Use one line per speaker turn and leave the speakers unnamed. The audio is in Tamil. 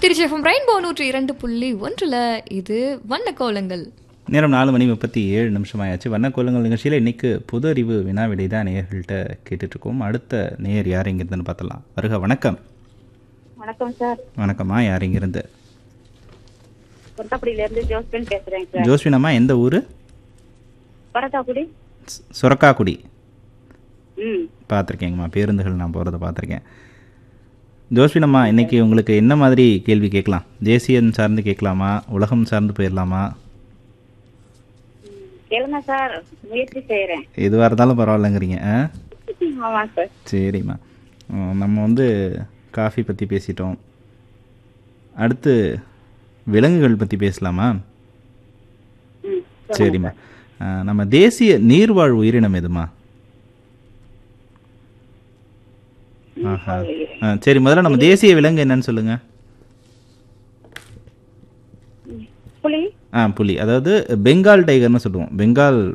திருச்சி எஃப்எம் ரெயின்போ நூற்றி இரண்டு புள்ளி ஒன்றுல இது வண்ண கோலங்கள்
நேரம் நாலு மணி முப்பத்தி ஏழு நிமிஷம் ஆயாச்சு வண்ணக்கோலங்கள் நிகழ்ச்சியில் இன்னைக்கு பொது அறிவு வினா விடை தான் நேயர்கள்ட்ட கேட்டுட்ருக்கோம் அடுத்த நேயர் யார் இங்கிருந்துன்னு பார்த்தலாம் வருக வணக்கம்
வணக்கம் சார்
வணக்கம்மா யார் இங்கிருந்து
கொட்டப்படியில இருந்து ஜோஸ்பின் பேசுறேன் சார்
ஜோஸ்வினம்மா எந்த ஊர்
பரதாக்குடி
சுரக்காக்குடி
ம்
பார்த்துருக்கேங்கம்மா பேருந்துகள் நான் போகிறத பார்த்துருக்கேன் ஜோஸ்வினம்மா இன்னைக்கு உங்களுக்கு என்ன மாதிரி கேள்வி கேட்கலாம் தேசியம் சார்ந்து கேட்கலாமா உலகம் சார்ந்து போயிடலாமா
கேளுங்க சார் முயற்சி செய்யறேன்
எதுவாக இருந்தாலும் பரவாயில்லைங்கிறீங்க ஆ
ஆமா சார்
சரிம்மா உம், நம்ம வந்து காஃபி பற்றி பேசிட்டோம் அடுத்து விலங்குகள் பற்றி பேசலாமா
ம்
சரிம்மா ஆ, நம்ம தேசிய நீர்வாழ் உயிரினம் எதுமா ஆஹா ஆ, சரி முதல்ல நம்ம தேசிய விலங்கு என்னன்னு சொல்லுங்க
புலி
ஆ புலி அதாவது பெங்கால் டைகர்னு சொல்லுவோம் பெங்கால்